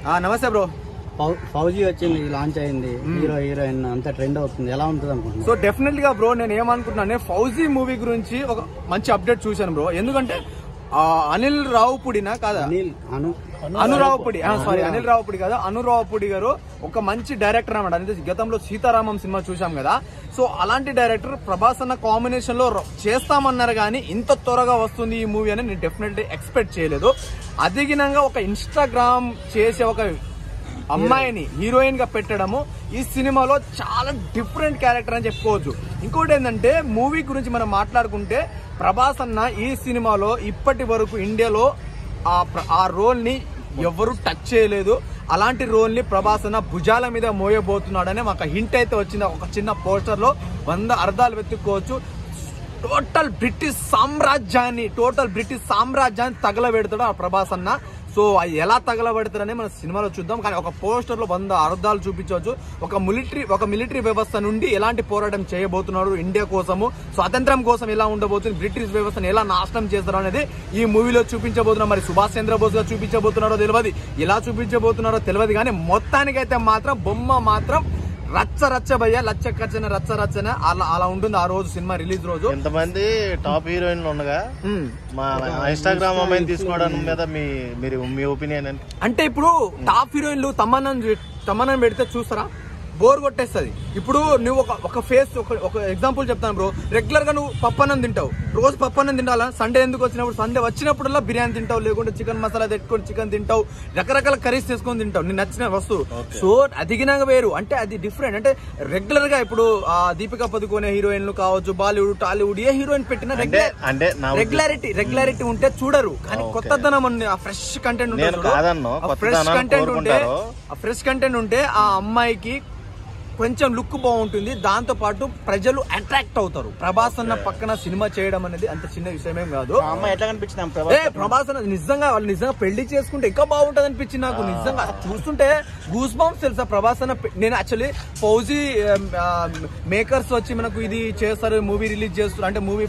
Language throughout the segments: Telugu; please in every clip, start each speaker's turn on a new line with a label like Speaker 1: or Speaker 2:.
Speaker 1: ఆ, నమస్తే బ్రో
Speaker 2: ఫౌ- ఫౌజీ వచ్చింది లాంచ్ అయింది హీరో హీరోయిన్ అంత ట్రెండ్ అవుతుంది ఎలా ఉంటుంది అనుకుంటున్నా
Speaker 1: సో డెఫినెట్ గా బ్రో నేను ఏమనుకుంటున్నానే ఫౌజీ మూవీ గురించి ఒక మంచి అప్డేట్ చూశాను బ్రో ఎందుకంటే ఆ, అనిల్ రావుపుడినా కాదా
Speaker 2: అనిల్ అను
Speaker 1: అనురావుపుడి సారీ అనిల్ రావుపుడి కాదు అనురావుపుడి గారు ఒక మంచి డైరెక్టర్ అన్నమాట అంటే గతంలో సీతారామం సినిమా చూసాం కదా సో అలాంటి డైరెక్టర్ ప్రభాస్ అన్న కాంబినేషన్ లో ర- చేస్తామన్నారు కానీ ఇంత త్వరగా వస్తుంది ఈ మూవీ అని నేను డెఫినెట్లీ ఎక్స్పెక్ట్ చేయలేదు అదిగినంగా ఒక ఇన్స్టాగ్రామ్ చేసే ఒక అమ్మాయిని హీరోయిన్ గా పెట్టడము ఈ సినిమాలో చాలా డిఫరెంట్ క్యారెక్టర్ అని చెప్పుకోవచ్చు ఇంకోటి ఏంటంటే మూవీ గురించి మనం మాట్లాడుకుంటే ప్రభాస్ అన్న ఈ సినిమాలో ఇప్పటి వరకు ఇండియాలో ఆ ప్ర- ఆ రోల్ ని ఎవరు టచ్ చేయలేదు అలాంటి రోల్ ని ప్రభాస్ అన్న భుజాల మీద మోయబోతున్నాడనే మాకు హింట్ అయితే వచ్చింది ఒక చిన్న పోస్టర్ లో వంద అర్థాలు వెతుక్కోవచ్చు టోటల్ బ్రిటిష్ సామ్రాజ్యాన్ని టోటల్ బ్రిటిష్ సామ్రాజ్యాన్ని తగలబెడతాడు ఆ ప్రభాస్ అన్న సో అది ఎలా తగలబెడతారని మన సినిమాలో చూద్దాం కానీ ఒక పోస్టర్ లో వంద అర్థాలు చూపించవచ్చు ఒక మిలిటరీ ఒక మిలిటరీ వ్యవస్థ నుండి ఎలాంటి పోరాటం చేయబోతున్నాడు ఇండియా కోసము స్వాతంత్రం కోసం ఎలా ఉండబోతుంది బ్రిటిష్ వ్యవస్థను ఎలా నాశనం చేస్తారు అనేది ఈ మూవీలో చూపించబోతున్నారు మరి సుభాష్ చంద్రబోస్ గా చూపించబోతున్నారో తెలియదు ఎలా చూపించబోతున్నారో తెలియదు కానీ మొత్తానికైతే మాత్రం బొమ్మ మాత్రం రచ్చ రచ్చ భయ్య లచ్చ కచ్చన రచ్చ రచ్చన అలా అలా ఉంటుంది ఆ రోజు సినిమా రిలీజ్ రోజు
Speaker 3: ఇంతమంది టాప్ హీరోయిన్లు ఉండగా
Speaker 1: మ్మ్.
Speaker 3: మా ఇన్స్టాగ్రామ్ అమ్మాయిని తీసుకోవడం మీద మీ మీరు మీ ఒపీనియన్ ఏంటి
Speaker 1: అంటే ఇప్పుడు టాప్ హీరోయిన్లు తమన్నా తమన్నా పెడితే చూస్తారా బోర్ కొట్టేస్తుంది ఇప్పుడు నువ్వు ఒక ఒక ఫేస్ ఒక ఒక ఎగ్జాంపుల్ చెప్తాను బ్రో రెగ్యులర్ గా నువ్వు పప్పన్నం తింటావు రోజు పప్పన్నం తింటాలా సండే ఎందుకు వచ్చినప్పుడు సండే వచ్చినప్పుడల్లా బిర్యానీ తింటావు లేకుంటే చికెన్ మసాలా తెచ్చుకొని చికెన్ తింటావు రకరకాల కర్రీస్ చేసుకొని తింటావు నీకు నచ్చిన వస్తువు సో అదిగినాక వేరు అంటే అది డిఫరెంట్ అంటే రెగ్యులర్ గా ఇప్పుడు ఆ దీపికా పదుకునే హీరోయిన్లు కావచ్చు బాలీవుడ్ టాలీవుడ్ ఏ హీరోయిన్ పెట్టినా
Speaker 3: అంటే అంటే నా ఉద్దేశం-
Speaker 1: రెగ్యులారిటీ రెగ్యులారిటీ ఉంటే చూడరు కానీ కొత్తదనం ఉంది ఆ ఫ్రెష్ కంటెంట్
Speaker 3: నేను కాదన్ను,
Speaker 1: ఫ్రెష్
Speaker 3: కొత్తదనాన్ని
Speaker 1: కంటెంట్ ఉంటే
Speaker 3: కోరుకుంటారు.
Speaker 1: ఆ ఫ్రెష్ కంటెంట్ ఉంటే ఆ అమ్మాయికి కొంచెం లుక్ బాగుంటుంది దాంతో పాటు ప్రజలు అట్రాక్ట్ అవుతారు ప్రభాస్ అన్న పక్కన సినిమా చేయడం అనేది అంత చిన్న విషయమేం కాదు
Speaker 2: అమ్మాయి ఎట్లా కనిపించింది
Speaker 1: ఏ ప్రభాస్ అన్న నిజంగా వాళ్ళు నిజంగా పెళ్లి చేసుకుంటే ఇంకా బాగుంటది అనిపించింది నాకు నిజంగా చూస్తుంటే గూస్ బాంబ్స్ తెలుసా ప్రభాస్ అన్న పె- నేను యాక్చువల్లీ ఫౌజీ మేకర్స్ వచ్చి మనకు ఇది చేస్తారు మూవీ రిలీజ్ చేస్తారు అంటే మూవీ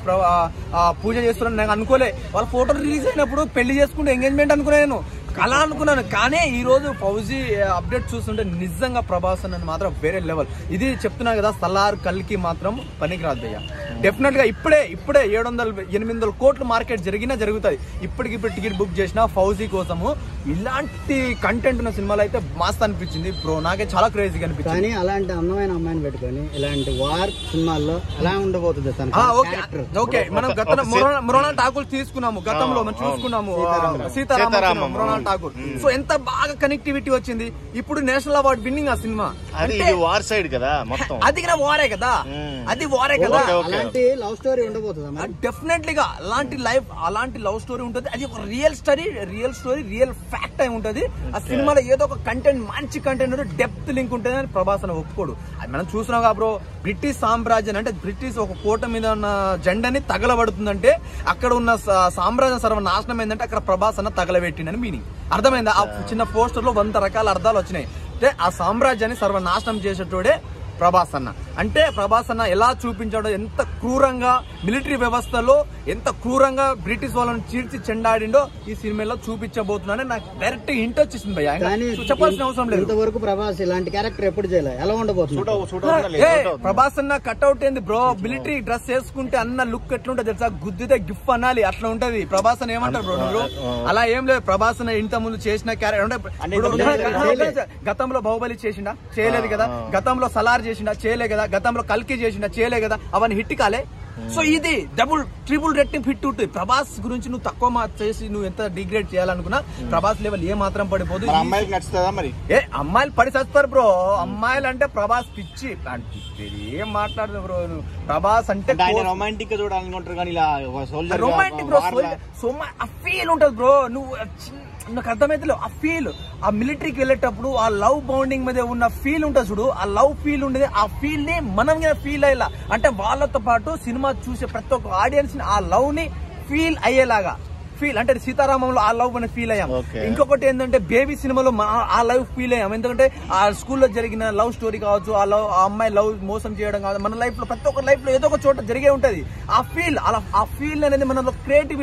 Speaker 1: పూజ చేస్తారు నాకు అనుకోలే వాళ్ళ ఫోటో రిలీజ్ అయినప్పుడు పెళ్లి చేసుకుంటే ఎంగేజ్మెంట్ అనుకున్నాను అలా అనుకున్నాను కానీ ఈ రోజు ఫౌజీ అప్డేట్ చూస్తుంటే నిజంగా ప్రభాస్ అన్నది మాత్రం వేరే లెవెల్ ఇది చెప్తున్నా కదా సలార్ కల్కి మాత్రం పనికిరాదు భయ్య డెఫినెట్ గా ఇప్పుడే ఇప్పుడే ఏడు వందల ఎనిమిది వందల కోట్లు మార్కెట్ జరిగినా జరుగుతుంది ఇప్పటికిప్పుడు టికెట్ బుక్ చేసిన ఫౌజీ కోసము ఇలాంటి కంటెంట్ ఉన్న సినిమాలు అయితే మస్త్ అనిపించింది బ్రో నాకే చాలా క్రేజీగా అనిపించింది
Speaker 2: కానీ అలాంటి అందమైన అమ్మాయిని పెట్టుకొని ఇలాంటి వార్ సినిమాల్లో ఎలా ఉండబోతుంది తన
Speaker 1: ఆ, ఓకే ఓకే మనం గత మృణాల్ ఠాకూర్ తీసుకున్నాము గతంలో మనం చూసుకున్నాము ఆ, సీతారామం
Speaker 3: సీతారామం.
Speaker 1: మృణాల్ ఠాకూర్ సో ఎంత బాగా కనెక్టివిటీ వచ్చింది ఇప్పుడు నేషనల్ అవార్డ్ విన్నింగ్ ఆ సినిమా
Speaker 3: అది
Speaker 1: అంటే
Speaker 3: ఇది వార్ సైడ్ కదా మొత్తం
Speaker 1: అది కూడా వారే కదా
Speaker 3: మ్మ్.
Speaker 1: అది వారే కదా
Speaker 3: ఓకే, ఓకే.
Speaker 2: అలాంటి లవ్ స్టోరీ ఉండబోతుందా మరి
Speaker 1: డెఫినెట్లీ గా అలాంటి లైఫ్ అలాంటి లవ్ స్టోరీ ఉంటుంది అది ఒక real story real story real fact అయి ఉంటది ఆ సినిమాలో ఏదో ఒక కంటెంట్ మంచి కంటెంట్ డెప్త్ లింక్ ఉంటుంది అని ప్రభాస్ అని ఒప్పుకోడు అది మనం చూస్తున్నాం కదా బ్రో బ్రిటిష్ సామ్రాజ్యం అంటే బ్రిటిష్ ఒక కోట మీద ఉన్న జెండాని తగలబడుతుందంటే అక్కడ ఉన్న సా- సామ్రాజ్యం సర్వనాశనం ఏంటంటే అక్కడ ప్రభాస్ అన్న తగలబెట్టిండని మీనింగ్ అర్థమైందా ఆ చిన్న పోస్టర్ లో వంద రకాల అర్థాలు వచ్చినాయి అంటే ఆ సామ్రాజ్యాన్ని సర్వనాశనం చేసేటోడే ప్రభాస్ అన్న అంటే ప్రభాస్ అన్న ఎలా చూపించాడో ఎంత క్రూరంగా మిలిటరీ వ్యవస్థలో ఎంత క్రూరంగా బ్రిటిష్ వాళ్ళని చీల్చి చెండాడిండో ఈ సినిమాలో చూపించబోతున్నానని నాకు డైరెక్ట్ హింట్ వచ్చేసింది భయ్య ఇంకా
Speaker 2: కానీ
Speaker 1: చెప్పాల్సిన అవసరం లేదు
Speaker 2: ఇంతవరకు ప్రభాస్ ఇలాంటి క్యారెక్టర్ ఎప్పుడు చేయలే ఎలా ఉండబోతుంది
Speaker 1: ఏ, ప్రభాస్ అన్న కట్అవుట్ ఏంది బ్రో మిలిటరీ డ్రెస్ వేసుకుంటే అన్న లుక్ ఎట్లుంటది తెలుసా గుద్దితే గిఫ్ అనాలి అట్లా ఉంటది ప్రభాస్ అని ఏమంటారు బ్రో మీరు అలా ఏం లేదు ప్రభాస్ అన్న ఇంత ముందు చేసిన క్యారెక్టర్ అంటే ఇప్పుడు గతంలో బాహుబలి చేసిండా చేయలేదు కదా గతంలో సలార్ చేసిండా చేయలే కదా గతంలో కల్కి చేసిండా చేయలే కదా అవన్నీ హిట్ కాలే సో ఇది డబుల్ ట్రిపుల్ రెట్టింపు హిట్ ఉంటుంది ప్రభాస్ గురించి నువ్వు తక్కువ మా చేసి నువ్వు ఎంత డిగ్రేడ్ చేయాలనుకున్నా ప్రభాస్ లెవెల్ ఏ మాత్రం పడిపోదు ఈ
Speaker 4: అమ్మాయికి నచ్చుతుందా మరి
Speaker 1: ఏ అమ్మాయిలు పడి చస్తారు బ్రో అమ్మాయిలు అంటే ప్రభాస్ పిచ్చి అంటే ఏం మాట్లాడుతుంది బ్రో నువ్వు ప్రభాస్ అంటే
Speaker 4: అంటే ఆయన రొమాంటిక్ గా చూడాలనుకుంటారు కానీ ఇలా సోల్జర్
Speaker 1: రొమాంటిక్ బ్రో సో ఆ ఫీల్ ఉంటది బ్రో నువ్వు చిన్న- నాకు అర్థమైతే ఆ ఫీల్ ఆ మిలిటరీకి వెళ్ళేటప్పుడు ఆ లవ్ బౌండింగ్ మీద ఉన్న ఫీల్ ఉంటుంది చూడు ఆ లవ్ ఫీల్ ఉండేది ఆ ఫీల్ ని మనం ఫీల్ అయ్యేలా అంటే వాళ్ళతో పాటు సినిమా చూసే ప్రతి ఒక్క ఆడియన్స్ ని ఆ లవ్ ని ఫీల్ అయ్యేలాగా ఫీల్ అంటే సీతారామంలో ఆ లవ్ అని ఫీల్ అయ్యాం
Speaker 3: Okay.
Speaker 1: ఇంకొకటి ఏంటంటే బేబీ సినిమాలో మా- ఆ లవ్ ఫీల్ అయ్యాం ఎందుకంటే ఆ స్కూల్లో జరిగిన లవ్ స్టోరీ కావచ్చు ఆ లవ్ ఆ అమ్మాయి లవ్ మోసం చేయడం కావచ్చు మన లైఫ్ లో ప్రతి ఒక్క లైఫ్ లో ఏదో ఒక చోట జరిగే ఉంటది ఆ ఫీల్ అలా ఆ ఫీల్ అనేది మనలో క్రియేటివిటీ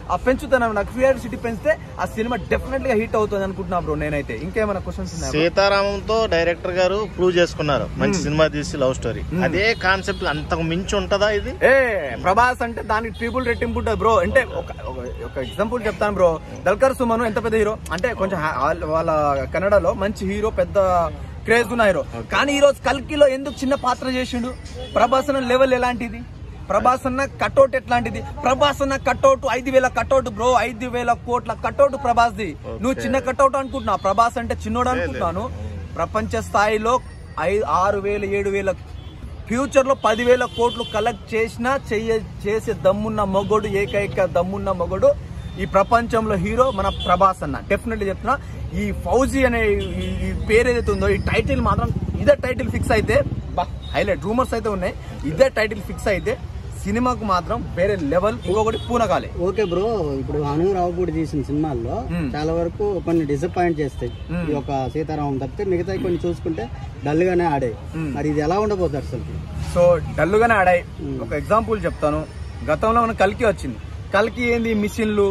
Speaker 1: ఆ పెంచుతున్నాను నాకు క్యూరియాసిటీ పెంచితే ఆ సినిమా డెఫినెట్ గా హిట్ అవుతుంది అనుకుంటున్నా బ్రో నేనైతే ఇంకేమైనా క్వశ్చన్స్ ఉన్నాయా bro?
Speaker 3: సీతారామంతో డైరెక్టర్ గారు ప్రూవ్ చేసుకున్నారు మంచి సినిమా తీసి లవ్ స్టోరీ అదే కాన్సెప్ట్ అంతకు మించి ఉంటదా ఇది
Speaker 1: ఏ ప్రభాస్ అంటే దానికి ట్రిపుల్ రెట్టింపు ఉంటుంది బ్రో అంటే ఒక ఒక- ఒక ఎగ్జాంపుల్ చెప్తాను బ్రో దల్కర్ సుమన్ ఎంత పెద్ద హీరో అంటే కొంచెం హా- వాళ్ళ- వాళ్ళ కన్నడలో మంచి హీరో పెద్ద క్రేజ్ ఉన్న హీరో కానీ ఈ రోజు కల్కిలో ఎందుకు చిన్న పాత్ర చేసిండు ప్రభాస్ అన్న లెవెల్ ఎలాంటిది ప్రభాస్ అన్న కట్అవుట్ ఎట్లాంటిది ప్రభాస్ అన్న కట్అవుట్ ఐదు వేల కట్అవుట్ బ్రో ఐదు వేల కోట్ల కట్అవుట్ ప్రభాస్ ది నువ్వు చిన్న కట్అవుట్ అనుకుంటున్నావు ప్రభాస్ అంటే చిన్నోడు అనుకుంటున్నాను ప్రపంచ స్థాయిలో ఐదు ఆరు వేలు ఏడు వేల ఫ్యూచర్ లో పదివేల కోట్లు కలెక్ట్ చేసినా చెయ్య చేసే దమ్మున్న మొగోడు ఏకైక దమ్మున్న మొగోడు ఈ ప్రపంచంలో హీరో మన ప్రభాస్ అన్న డెఫినెట్లీ చెప్తున్నా ఈ ఫౌజీ అనే ఈ- ఈ పేరు ఏదైతే ఉందో ఈ టైటిల్ మాత్రం ఇదే టైటిల్ ఫిక్స్ అయితే బా హైలైట్ రూమర్స్ అయితే ఉన్నాయి ఇదే టైటిల్ ఫిక్స్ అయితే సినిమాకు మాత్రం వేరే లెవెల్ ఇంకొకటి పూనకాలే
Speaker 2: ఓకే బ్రో ఇప్పుడు అను రావుపూడి తీసిన సినిమాల్లో
Speaker 1: మ్మ్.
Speaker 2: చాలా వరకు కొన్ని డిసప్పాయింట్ చేస్తాయి
Speaker 1: మ్మ్.
Speaker 2: ఈ యొక్క సీతారామం తప్పితే మిగతా కొన్ని చూసుకుంటే డల్ గానే ఆడాయి
Speaker 1: మ్మ్.
Speaker 2: మరి ఇది ఎలా ఉండబోతుంది అసలు
Speaker 1: సో డల్లుగానే ఆడాయి ఒక ఎగ్జాంపుల్ చెప్తాను గతంలో మన కల్కి వచ్చింది కల్కి ఏంది మిషన్లు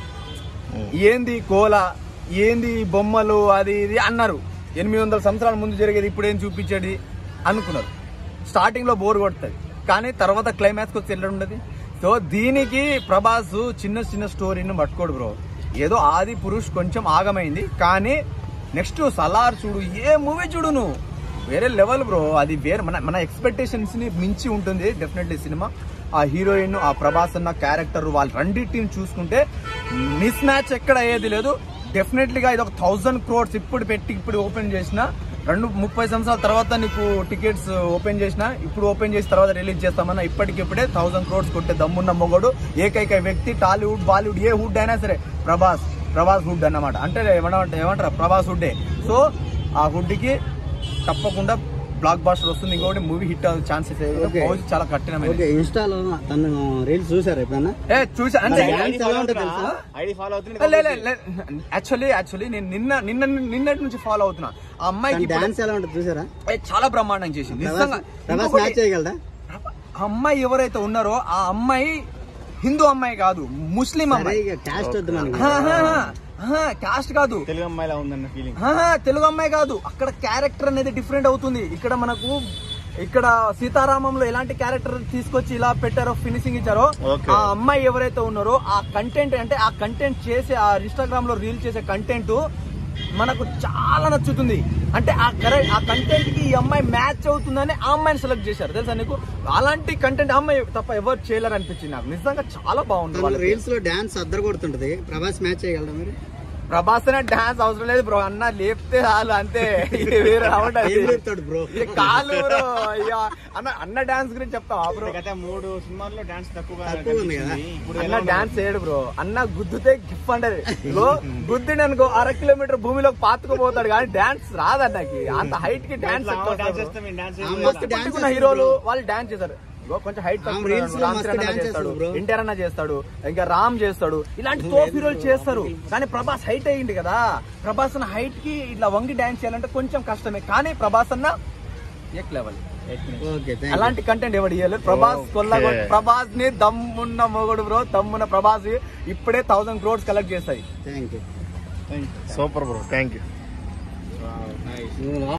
Speaker 1: ఏంది కోల ఏంది బొమ్మలు అది ఇది అన్నారు ఎనిమిది వందల సంవత్సరాల ముందు జరిగేది ఇప్పుడు ఏం చూపించేది అనుకున్నారు స్టార్టింగ్ లో బోర్ కొడుతుంది కానీ తర్వాత క్లైమాక్స్ వచ్చి వెళ్ళడం ఉండదు సో దీనికి ప్రభాస్ చిన్న చిన్న స్టోరీని పట్టుకోడు బ్రో ఏదో ఆది పురుష్ కొంచెం ఆగమైంది కానీ నెక్స్ట్ సలార్ చూడు ఏ మూవీ చూడు నువ్వు వేరే లెవెల్ బ్రో అది వేరే మన మన ఎక్స్పెక్టేషన్స్ ని మించి ఉంటుంది డెఫినెట్లీ సినిమా ఆ హీరోయిన్ ఆ ప్రభాస్ అన్న క్యారెక్టర్ వాళ్ళ రెండింటిని చూసుకుంటే మిస్ మ్యాచ్ ఎక్కడ అయ్యేది లేదు డెఫినెట్లీగా ఇది ఒక థౌజండ్ క్రోడ్స్ ఇప్పుడు పెట్టి ఇప్పుడు ఓపెన్ చేసిన రెండు ముప్పై సంవత్సరాల తర్వాత నీకు టికెట్స్ ఓపెన్ చేసిన ఇప్పుడు ఓపెన్ చేసిన తర్వాత రిలీజ్ చేస్తామన్నా ఇప్పటికిప్పుడే థౌసండ్ క్రోడ్స్ కొట్టే దమ్మున్న మొగడు ఏకైక వ్యక్తి టాలీవుడ్ బాలీవుడ్ ఏ హుడ్ అయినా సరే ప్రభాస్ ప్రభాస్ హుడ్ అన్నమాట అంటే ఏమంటారు ఏమంటారు ప్రభాస్ హుడ్డే సో ఆ హుడ్కి తప్పకుండా బ్లాక్ బాస్టర్ వస్తుంది ఇంకొకటి మూవీ హిట్ అవ్వే ఛాన్సెస్
Speaker 2: Okay.
Speaker 1: చాలా కఠినమైనది
Speaker 2: ఓకే ఇన్స్టాలో తను రీల్స్ చూసారు ఎప్పుడన్నా
Speaker 1: ఏ చూసా అంటే
Speaker 2: మరి డాన్స్ ఎలా ఉంటుంది తెలుసా
Speaker 4: ఐడి ఫాలో అవుతుంది
Speaker 1: యాక్చువల్లీ యాక్చువల్లీ నేను నిన్న నిన్న నిన్నటి నుంచి ఫాలో అవుతున్నా ఆ అమ్మాయికి ఇప్పుడు-
Speaker 2: డాన్స్ ఎలా ఉంటుంది చూసారా
Speaker 1: ఏ, చాలా బ్రహ్మాండం చేసింది
Speaker 2: ప్రభాస్
Speaker 1: నిజంగా
Speaker 2: ప్రభాస్
Speaker 1: ఇంకొకటి,
Speaker 2: మ్యాచ్ చేయగలరా
Speaker 1: ఆ అమ్మాయి ఎవరైతే ఉన్నారో ఆ అమ్మాయి హిందూ అమ్మాయి కాదు ముస్లిం
Speaker 2: సరే
Speaker 1: అమ్మాయి
Speaker 2: ఇక క్యాస్ట్ వద్దు మనకి
Speaker 1: కాస్ట్ కాదు
Speaker 4: తెలుగు అమ్మాయిలా ఉందన్న ఫీలింగ్
Speaker 1: ఆహా, తెలుగు అమ్మాయి కాదు అక్కడ క్యారెక్టర్ అనేది డిఫరెంట్ అవుతుంది ఇక్కడ మనకు ఇక్కడ సీతారామంలో ఎలాంటి క్యారెక్టర్ తీసుకొచ్చి ఇలా పెట్టారో ఫినిషింగ్ ఇచ్చారో
Speaker 3: Okay.
Speaker 1: ఆ అమ్మాయి ఎవరైతే ఉన్నారో ఆ కంటెంట్ అంటే ఆ కంటెంట్ చేసే ఆ ఇన్స్టాగ్రామ్ లో రీల్ చేసే కంటెంట్ మనకు చాలా నచ్చుతుంది అంటే ఆ కరెక్ట్ ఆ కంటెంట్ కి ఈ అమ్మాయి మ్యాచ్ అవుతుందని ఆ అమ్మాయిని సెలెక్ట్ చేశారు తెలుసా నీకు అలాంటి కంటెంట్ అమ్మాయి తప్ప ఎవరు చేయలేరు అనిపించింది నాకు నిజంగా చాలా బాగుంది
Speaker 2: తను
Speaker 1: వాళ్ళ
Speaker 2: రీల్స్ లో డాన్స్ అద్దరు కొడుతుంటది ప్రభాస్ మ్యాచ్ చేయగలరా మీరు
Speaker 1: ప్రభాస్ డాన్స్ అవసరం లేదు బ్రో అన్న లేపితే చాలు అంతే ఇది వేరే round అది.
Speaker 2: ఏం చెప్తాడు బ్రో
Speaker 1: ఇది కాలు బ్రో అయ్యా అన్న అన్న డాన్స్ గురించి చెప్తావా బ్రో
Speaker 4: గత మూడు సినిమాల్లో డాన్స్ తక్కువగా
Speaker 2: తక్కువ ఉంది కదా.
Speaker 4: కనిపించింది. ఇప్పుడు
Speaker 1: అన్న
Speaker 4: ఎలా ఉంది?
Speaker 1: డాన్స్ చేయడు బ్రో అన్న గుద్దుతే గిఫ్ అంటది ఇగో గుద్దిని అనుకో అర కిలోమీటర్ భూమిలోకి పాతుకుపోతాడు కానీ డాన్స్ రాదన్నకి అంత హైట్ కి డాన్స్
Speaker 4: ఇట్లా డాన్స్ చేస్తే మేము డాన్స్
Speaker 2: ఆమె
Speaker 4: చేయాలి.
Speaker 2: మస్తు డాన్స్
Speaker 1: పట్టుకున్న హీరోలు వాళ్ళు డాన్స్ చేశారు ఇగో కొంచెం హైట్
Speaker 2: ఆమె reels లో మస్తు డాన్స్
Speaker 1: చేస్తాడు
Speaker 2: చేస్తుంది bro.
Speaker 1: ఎన్టీఆర్ అన్న చేస్తాడు ఇంకా రామ్ చేస్తాడు ఇలాంటి తోపు హీరోలు చేస్తారు కానీ ప్రభాస్ హైట్ అయ్యింది కదా ప్రభాస్ అన్న హైట్ కి ఇట్లా వంగి డాన్స్ చేయాలంటే కొంచెం కష్టమే కానీ ప్రభాస్ అన్న ఎక్ లెవెల్
Speaker 2: ఓకే థ్యాంక్
Speaker 1: అలాంటి కంటెంట్ ఎవడు ఇవ్వలేదు ప్రభాస్
Speaker 3: Okay.
Speaker 1: కొల్లగొట్టి ప్రభాస్ ని దమ్మున్న మొగుడు బ్రో దమ్మున్న ప్రభాస్ ఇప్పుడే థౌసండ్ క్రోడ్స్ కలెక్ట్ చేస్తాయి
Speaker 2: thank you
Speaker 3: super bro thank you
Speaker 2: నువ్వు